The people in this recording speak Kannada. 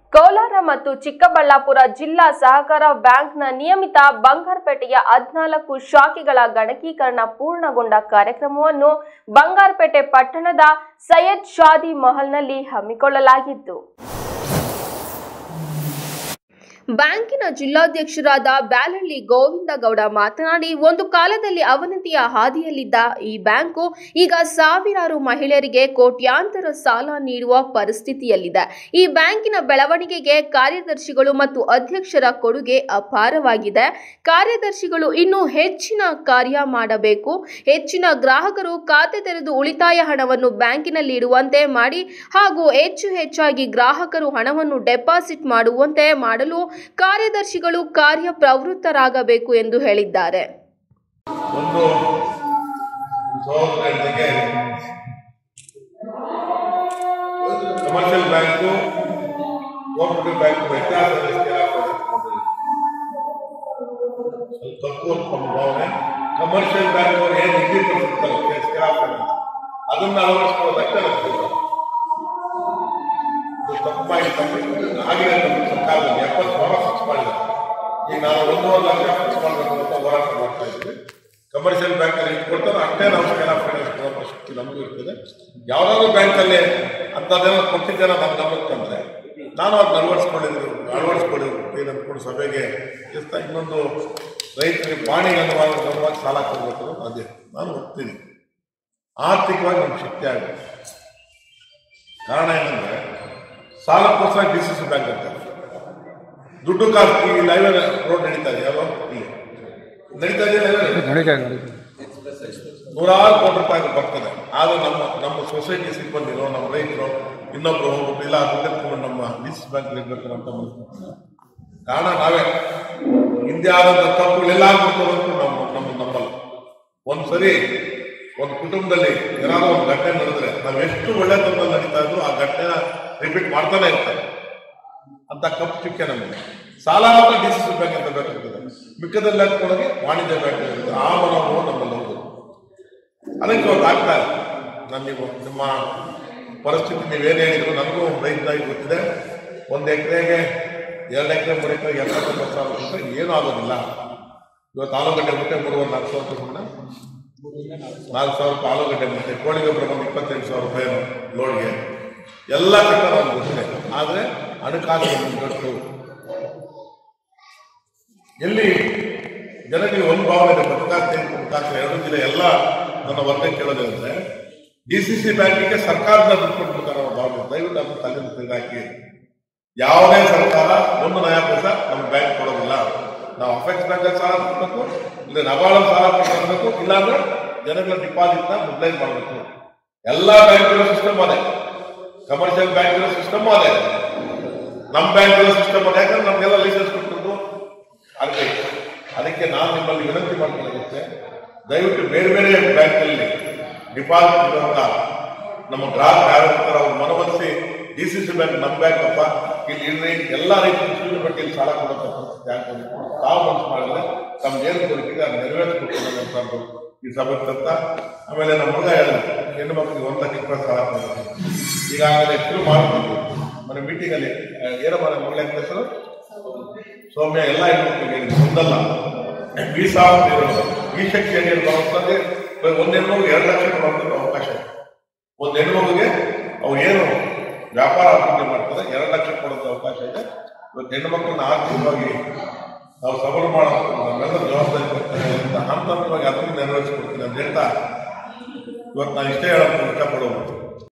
ಕೋಲಾರ ಮತ್ತು ಚಿಕ್ಕಬಳ್ಳಾಪುರ ಜಿಲ್ಲಾ ಸಹಕಾರ ಬ್ಯಾಂಕ್ನ ನಿಯಮಿತ ಬಂಗಾರಪೇಟೆಯ ಹದಿನಾಲ್ಕು ಶಾಖೆಗಳ ಗಣಕೀಕರಣ ಪೂರ್ಣಗೊಂಡ ಕಾರ್ಯಕ್ರಮವನ್ನು ಬಂಗಾರಪೇಟೆ ಪಟ್ಟಣದ ಸೈಯದ್ ಶಾದಿ ಮಹಲ್ನಲ್ಲಿ ಹಮ್ಮಿಕೊಳ್ಳಲಾಗಿತ್ತು ಬ್ಯಾಂಕಿನ ಜಿಲ್ಲಾಧ್ಯಕ್ಷರಾದ ಬ್ಯಾಲಹಳ್ಳಿ ಗೋವಿಂದ ಗೌಡ ಮಾತನಾಡಿ ಒಂದು ಕಾಲದಲ್ಲಿ ಅವನತಿಯ ಹಾದಿಯಲ್ಲಿದ್ದ ಈ ಬ್ಯಾಂಕು ಈಗ ಸಾವಿರಾರು ಮಹಿಳೆಯರಿಗೆ ಕೋಟ್ಯಾಂತರ ಸಾಲ ನೀಡುವ ಪರಿಸ್ಥಿತಿಯಲ್ಲಿದೆ ಈ ಬ್ಯಾಂಕಿನ ಬೆಳವಣಿಗೆಗೆ ಕಾರ್ಯದರ್ಶಿಗಳು ಮತ್ತು ಅಧ್ಯಕ್ಷರ ಕೊಡುಗೆ ಅಪಾರವಾಗಿದೆ ಕಾರ್ಯದರ್ಶಿಗಳು ಇನ್ನೂ ಹೆಚ್ಚಿನ ಕಾರ್ಯ ಮಾಡಬೇಕು ಹೆಚ್ಚಿನ ಗ್ರಾಹಕರು ಖಾತೆ ತೆರೆದು ಉಳಿತಾಯ ಹಣವನ್ನು ಬ್ಯಾಂಕಿನಲ್ಲಿ ಇಡುವಂತೆ ಮಾಡಿ ಹಾಗೂ ಹೆಚ್ಚು ಹೆಚ್ಚಾಗಿ ಗ್ರಾಹಕರು ಹಣವನ್ನು ಡೆಪಾಸಿಟ್ ಮಾಡುವಂತೆ ಮಾಡಲು ಕಾರ್ಯದರ್ಶಿಗಳು ಕಾರ್ಯಪ್ರವೃತ್ತರಾಗಬೇಕು ಎಂದು ಹೇಳಿದ್ದಾರೆ ಒಂದು ಸಾವಿರದ ಗಂಟೆಗೆ ಕಮರ್ಷಿಯಲ್ ಬ್ಯಾಂಕು ಕೋಆಪರೇಟಿವ್ ಬ್ಯಾಂಕ್ ವ್ಯತ್ಯಾಸ ಎಷ್ಟು ಆಗ್ತದೆ ಸ್ವಲ್ಪ ತಪ್ಪು ಅಂತ ನಮ್ಮ ಭಾವನೆ ಕಮರ್ಷಿಯಲ್ ಬ್ಯಾಂಕ್ ಅವ್ರು ಏನು ನಿಧಿ ಕೊಡ್ತಿರ್ತಾರೆ ಎಷ್ಟು ಆಗ್ತದೆ ಅದನ್ನ ಅಳವಡಿಸ್ಕೊಳ್ಳೋದಕ್ಕೆ ಆಗ್ತದೆ ಇದು ತಪ್ಪಾಗಿ ತಪ್ಪಿಟ್ಟು ಹಾಗೆ ನಮ್ಮ ಸರ್ಕಾರದಲ್ಲಿ ಎಪ್ಪತ್ತು ಸಾವಿರ ಫಿಕ್ಸ್ ಮಾಡಿದ್ದಾರೆ ಈಗ ನಾವು ಒಂದೂವರೆ ಲಕ್ಷ ಫಿಕ್ಸ್ ಮಾಡಬೇಕು ಅಂತ ಹೋರಾಟ ಮಾಡ್ತಾ ಇದ್ದೀವಿ ಕಮರ್ಷಿಯಲ್ ಬ್ಯಾಂಕಲ್ಲಿ ಎಷ್ಟು ಕೊಡ್ತಾರೋ ಅಷ್ಟೇ ನಾವು ಕೆಲ ಫೈನಾನ್ಸ್ ಕೊಡೋ ಶಕ್ತಿ ನಮಗೂ ಇರ್ತದೆ ಯಾವುದಾದ್ರೂ ಬ್ಯಾಂಕಲ್ಲಿ ಅಂಥದ್ದೇನೋ ಕೊಟ್ಟಿದ್ದೇನೋ ನಮ್ಮ ಗಮನಕ್ಕೆ ತಂದರೆ ನಾನು ಅದನ್ನ ಅಳವಡಿಸ್ಕೊಂಡಿದ್ರು ಅಳವಡಿಸ್ಕೊಂಡಿದ್ರು ಅಂದ್ಕೊಂಡು ಸಭೆಗೆ ಇರ್ತಾ ಇನ್ನೊಂದು ರೈತರಿಗೆ ಪಾಣಿಗೆ ಅನುಭವ ಅನುಭವವಾಗಿ ಸಾಲ ಕೊಡಬೇಕು ಅನ್ನೋದು ಅದೇ ನಾನು ಒಪ್ತೀನಿ ಆರ್ಥಿಕವಾಗಿ ನಮ್ಗೆ ಶಕ್ತಿ ಆಗಬೇಕು ಕಾರಣ ಏನಂದ್ರೆ ಸಾಲಕ್ಕೋಸ್ಕರ ಡಿ ಸಿ ಸಿ ಬ್ಯಾಂಕ್ ಅಂತ ದುಡ್ಡು ಕಾಸು ಈ ಲೈವ್ ರೋಡ್ ನಡೀತಾ ಇದೆ ಯಾರೋ ಇಲ್ಲಿ ನಡೀತಾ ಇದೆ highway? ನಡೀತಾ ಇದೆ, ನಡೀತಾ ಇದೆ. ನೂರಾರು ಕೋಟಿ ರೂಪಾಯಿ ಬರ್ತದೆ ಆದ್ರೆ ನಮ್ಮ ನಮ್ಮ ಸೊಸೈಟಿ ಸಿಬ್ಬಂದಿರೋ ನಮ್ಮ ರೈತರು ಇನ್ನೊಬ್ರು ಹೋಗ್ಬಿಟ್ಟು ಇಲ್ಲ ದುಡ್ಡು ಎತ್ಕೊಂಡು ನಮ್ಮ ಡಿ ಸಿ ಬ್ಯಾಂಕ್ ಇರ್ಬೇಕು ಅಂತ ಮನಸ್ಸು ಕಾರಣ ನಾವೇ ಹಿಂದೆ ಆದಂತ ತಪ್ಪುಗಳೆಲ್ಲ ಆಗ್ಬಿಡ್ತದೆ ಅಂತ ನಾವು ನಮ್ಮ ನಂಬಲ್ಲ ಒಂದ್ಸರಿ ಒಂದು ಕುಟುಂಬದಲ್ಲಿ ಏನಾದ್ರು ಒಂದು ಘಟನೆ ನಡೆದ್ರೆ ನಾವು ಎಷ್ಟು ಒಳ್ಳೆ ತನದಲ್ಲಿ ನಡೀತಾ ಇದ್ರು ಆ ಘಟನೆನ ರಿಪೀಟ್ ಮಾಡ್ತಾನೆ ಇರ್ತಾರೆ ಅಂತ ಕಪ್ಪು ಚುಕ್ಕೆ ನಮಗೆ ಸಾಲ ಮಾತ್ರ ಡಿ ಸಿ ಸಿ ಬ್ಯಾಂಕ್ ಅಂತ ಬೇಕಾಗ್ತದೆ ಮಿಕ್ಕದಲ್ಲಿ ಹಾಕೊಳ್ಳೋಕೆ ವಾಣಿಜ್ಯ ಬ್ಯಾಂಕ್ ಇರುತ್ತೆ ಆ ಮನೋಭಾವ ನಮ್ಮಲ್ಲಿ ಹೋಗುದು ಅದಕ್ಕೆ ಇವತ್ತು ಆಗ್ತಾ ಇಲ್ಲ ನಾನು ನೀವು ನಿಮ್ಮ ಪರಿಸ್ಥಿತಿ ನೀವೇನು ಹೇಳಿದ್ರು ನನಗೂ ರೈತರಾಗಿ ಗೊತ್ತಿದೆ ಒಂದು ಎಕರೆಗೆ ಎರಡು ಎಕರೆ ಮೂರು ಎಕರೆಗೆ ಎಪ್ಪತ್ತೊಂಬತ್ತು ಸಾವಿರ ರೂಪಾಯಿ ಏನೂ ಆಗೋದಿಲ್ಲ ಇವತ್ತು ಆಲೂಗಡ್ಡೆ ಮುಟ್ಟೆ ಮೂರುವರೆ ನಾಲ್ಕು ಸಾವಿರ ರೂಪಾಯಿ ಸುಮ್ಮನೆ ನಾಲ್ಕು ಸಾವಿರ ರೂಪಾಯಿ ಆಲೂಗಡ್ಡೆ ಮುಟ್ಟೆ ಕೋಳಿ ಗೊಬ್ಬರ ಬಂದು ಇಪ್ಪತ್ತೈದು ಸಾವಿರ ರೂಪಾಯಿ ಲೋಡ್ಗೆ ಎಲ್ಲ ಕಟ್ಟ ನಮ್ಗೆ ಗೊತ್ತಿದೆ ಆದರೆ ಹಣಕಾಸು ಮುಂದಟ್ಟು ಎಲ್ಲಿ ಜನರಿಗೆ ಒಂದು ಭಾವನೆ ಇದೆ ಪತ್ರಕರ್ತೆ ಪತ್ರಕರ್ತೆ ಎರಡು ಜಿಲ್ಲೆ ಎಲ್ಲ ನನ್ನ ವರ್ಗ ಕೇಳೋದಂದ್ರೆ ಡಿ ಸಿ ಸಿ ಬ್ಯಾಂಕಿಗೆ ಸರ್ಕಾರದ ದುಡ್ಡು ಕೊಟ್ಬಿಡ್ತಾರೆ ಅನ್ನೋ ಭಾವನೆ ದಯವಿಟ್ಟು ಅದನ್ನು ತಲೆಯಲ್ಲಿ ತೆಗೆದಾಕಿ ಯಾವುದೇ ಸರ್ಕಾರ ಒಂದು ನಯಾ ಪೈಸ ನಮ್ಮ ಬ್ಯಾಂಕ್ ಕೊಡೋದಿಲ್ಲ ನಾವು ಅಫೆಕ್ಸ್ ಬ್ಯಾಂಕ್ ಸಾಲ ಕೊಡಬೇಕು ಇಲ್ಲ ನಬಾರ್ಡ್ ಸಾಲ ಕೊಡಬೇಕು ಇಲ್ಲಾಂದ್ರೆ ಜನಗಳ ಡಿಪಾಸಿಟ್ನ ಮೊಬೈಲ್ ಮಾಡಬೇಕು ಎಲ್ಲ ಬ್ಯಾಂಕ್ಗಳ ಸಿಸ್ಟಮ್ ಅದೇ ಕಮರ್ಷಿಯಲ್ ಬ್ಯಾಂಕ್ಗಳ ಸಿಸ್ಟಮ್ ಅದೇ ನಮ್ಮ ಬ್ಯಾಂಕ್ಗಳ ಸಿಸ್ಟಮ್ ಅದೇ ಯಾಕಂದ್ರೆ ನಮಗೆಲ್ಲ ಲೈಸೆನ್ಸ್ ಕೊಟ್ಟಿರೋದು ಅದೇ ಅದಕ್ಕೆ ನಾನು ನಿಮ್ಮಲ್ಲಿ ವಿನಂತಿ ಮಾಡ್ಕೊಳ್ಳೋದಕ್ಕೆ ದಯವಿಟ್ಟು ಬೇರೆ ಬೇರೆ ಬ್ಯಾಂಕಲ್ಲಿ ಡಿಪಾಸಿಟ್ ಇರುವಂತ ನಮ್ಮ ಗ್ರಾಹಕ ಯಾರಿರ್ತಾರೆ ಅವ್ರ ಮನವೊಲಿಸಿ ಡಿ ಸಿ ಸಿ ಬ್ಯಾಂಕ್ ನಮ್ಮ ಬ್ಯಾಂಕ್ ಅಪ್ಪ ಇಲ್ಲಿ ಇರ್ರಿ ಎಲ್ಲ ರೈತರು ಸುಳ್ಳು ಬಟ್ಟೆಯಲ್ಲಿ ಸಾಲ ಕೊಡುವಂತ ಪರಿಸ್ಥಿತಿ ಆಗ್ತದೆ ತಾವು ಮನಸ್ಸು ಮಾಡಿದ್ರೆ ತಮ್ಗೆ ಏನು ಕೋರಿಕೆ ಅದು ನೆರವೇರಿಸ್ಕೊಡ್ತಕ್ಕಂಥದ್ದು ಈ ಸಭೆ ಅಂತ ಆಮೇಲೆ ನಮ್ಮ ಹುಡುಗ ಹೇಳಿದ ಹೆಣ್ಣು ಮಕ್ಕಳಿಗೆ ಒಂದು ಲಕ್ಷ ರೂಪಾಯಿ ಸಾಲ ಕೊಡಬೇಕು ಈಗಾಗಲೇ ಶುರು ಮಾಡ್ತೀವಿ ಮನೆ ಮೀಟಿಂಗಲ್ಲಿ ಏನಮ್ಮ ನಮ್ಮ ಮಗಳ ಹೆಸರು ಸೌಮ್ಯ ಎಲ್ಲ ಹೆಣ್ಮಕ್ಳಿಗೆ ಹೇಳಿದ್ರು. ಒಂದಲ್ಲ ಈ ಸಾವಿರ ಈ ಶಕ್ತಿ ಏನಿರು ಬರೋದಂದ್ರೆ ಒಂದು ಹೆಣ್ಮಗು ಎರಡು ಲಕ್ಷ ಕೊಡುವಂತ ಅವಕಾಶ ಇದೆ ಒಂದು ಹೆಣ್ಮಗುಗೆ ಅವು ಏನು ವ್ಯಾಪಾರ ಅಭಿವೃದ್ಧಿ ಮಾಡ್ತದೆ ಎರಡು ಲಕ್ಷ ಕೊಡುವಂತ ಅವಕಾಶ ಇದೆ ಇವತ್ತು ಹೆಣ್ಣು ಮಕ್ಕಳನ್ನ ಆರ್ಥಿಕವಾಗಿ ನಾವು ಸಬಲ ಮಾಡೋದು ನಮ್ಮೆಲ್ಲ ಜವಾಬ್ದಾರಿ ಕೊಡ್ತೇವೆ ಅಂತ ಹಂತ ಹಂತವಾಗಿ ಅದನ್ನು ನೆರವೇರಿಸ್ಕೊಡ್ತೀನಿ ಅಂತ ಹೇಳ್ತಾ ಇವತ್ತು ನಾನು ಇಷ್ಟೇ ಹೇಳೋದು ಇಷ್ಟಪಡೋದು